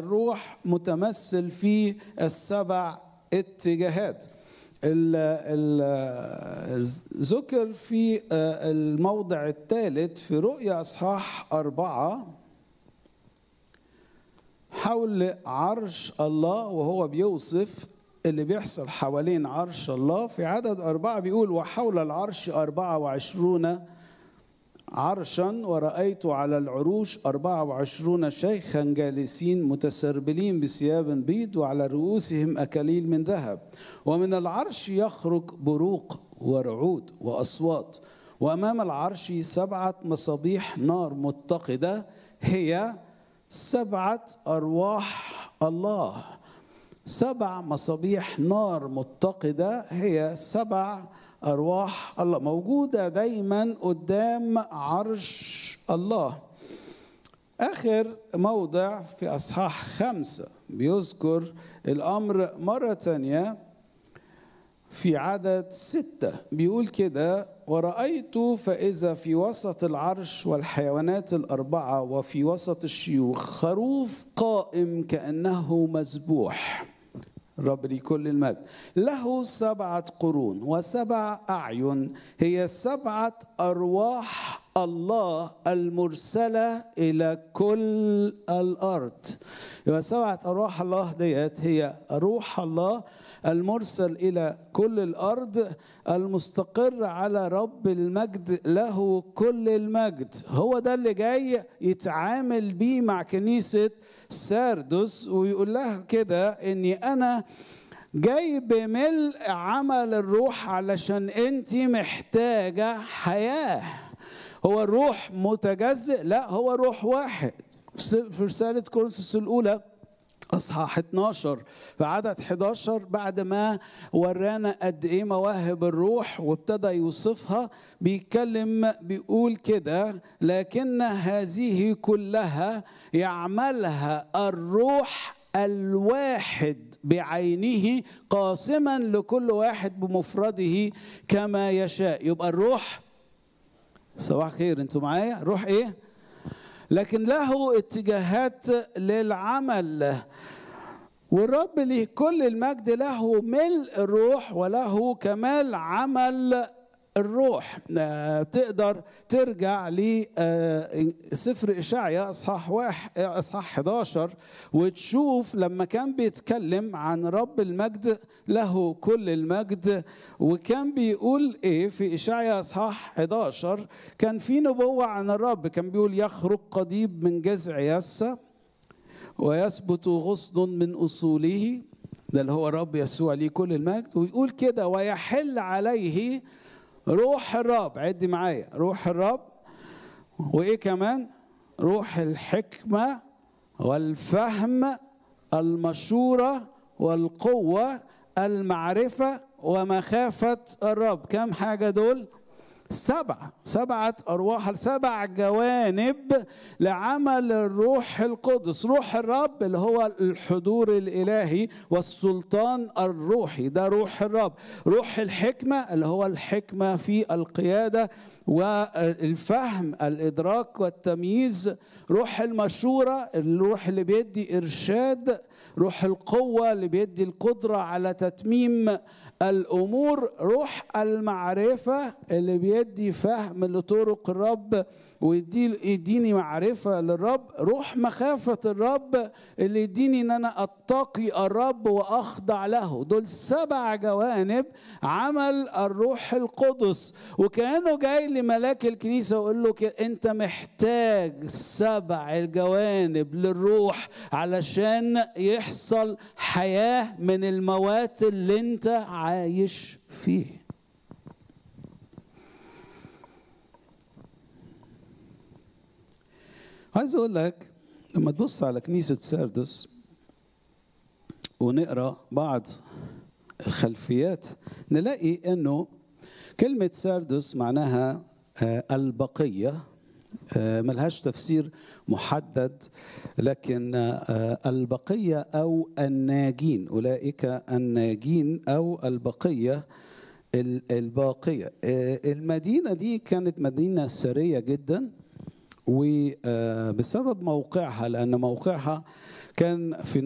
الروح متمثل في السبع اتجاهات ال- ال- ذكر في الموضع الثالث في رؤيا اصحاح اربعه حول عرش الله وهو بيوصف اللي بيحصل حوالين عرش الله في عدد أربعة بيقول وحول العرش أربعة وعشرون عرشا ورأيت على العروش أربعة وعشرون شيخا جالسين متسربلين بثياب بيض وعلى رؤوسهم أكاليل من ذهب ومن العرش يخرج بروق ورعود وأصوات وأمام العرش سبعة مصابيح نار متقدة هي سبعة أرواح الله سبع مصابيح نار متقدة هي سبع أرواح الله موجودة دايما قدام عرش الله آخر موضع في أصحاح خمسة بيذكر الأمر مرة تانية في عدد ستة بيقول كده ورأيت فإذا في وسط العرش والحيوانات الأربعة وفي وسط الشيوخ خروف قائم كأنه مذبوح الرب لي كل المجد له سبعة قرون وسبع أعين هي سبعة أرواح الله المرسلة إلى كل الأرض يبقى سبعة أرواح الله ديت هي روح الله المرسل إلى كل الأرض المستقر على رب المجد له كل المجد هو ده اللي جاي يتعامل بيه مع كنيسة ساردس ويقول لها كده إني أنا جاي بملء عمل الروح علشان انت محتاجة حياة هو الروح متجزئ لا هو روح واحد في رسالة كورنثوس الأولى اصحاح 12 في عدد 11 بعد ما ورانا قد ايه مواهب الروح وابتدى يوصفها بيتكلم بيقول كده لكن هذه كلها يعملها الروح الواحد بعينه قاسما لكل واحد بمفرده كما يشاء يبقى الروح صباح خير انتوا معايا روح ايه لكن له اتجاهات للعمل والرب له كل المجد له ملء الروح وله كمال عمل الروح تقدر ترجع لسفر إشعيا أصحاح واحد أصحاح 11 وتشوف لما كان بيتكلم عن رب المجد له كل المجد وكان بيقول إيه في إشعيا أصحاح 11 كان في نبوة عن الرب كان بيقول يخرج قضيب من جذع يسى ويثبت غصن من أصوله ده اللي هو الرب يسوع ليه كل المجد ويقول كده ويحل عليه روح الرب عدي معايا روح الرب وايه كمان روح الحكمه والفهم المشوره والقوه المعرفه ومخافه الرب كم حاجه دول سبعة سبعة أرواح سبع جوانب لعمل الروح القدس روح الرب اللي هو الحضور الإلهي والسلطان الروحي ده روح الرب روح الحكمة اللي هو الحكمة في القيادة والفهم الإدراك والتمييز روح المشورة الروح اللي بيدي إرشاد روح القوة اللي بيدي القدرة على تتميم الأمور روح المعرفة اللي بيدي فهم لطرق الرب ويدي يديني معرفة للرب روح مخافة الرب اللي يديني ان انا اتقي الرب واخضع له دول سبع جوانب عمل الروح القدس وكانه جاي لملاك الكنيسة ويقول له انت محتاج سبع الجوانب للروح علشان يحصل حياة من الموات اللي انت عايش فيه عايز اقول لك لما تبص على كنيسه ساردس ونقرا بعض الخلفيات نلاقي انه كلمه ساردس معناها البقيه ملهاش تفسير محدد لكن البقيه او الناجين اولئك الناجين او البقيه الباقيه المدينه دي كانت مدينه سريه جدا وبسبب موقعها لأن موقعها كان في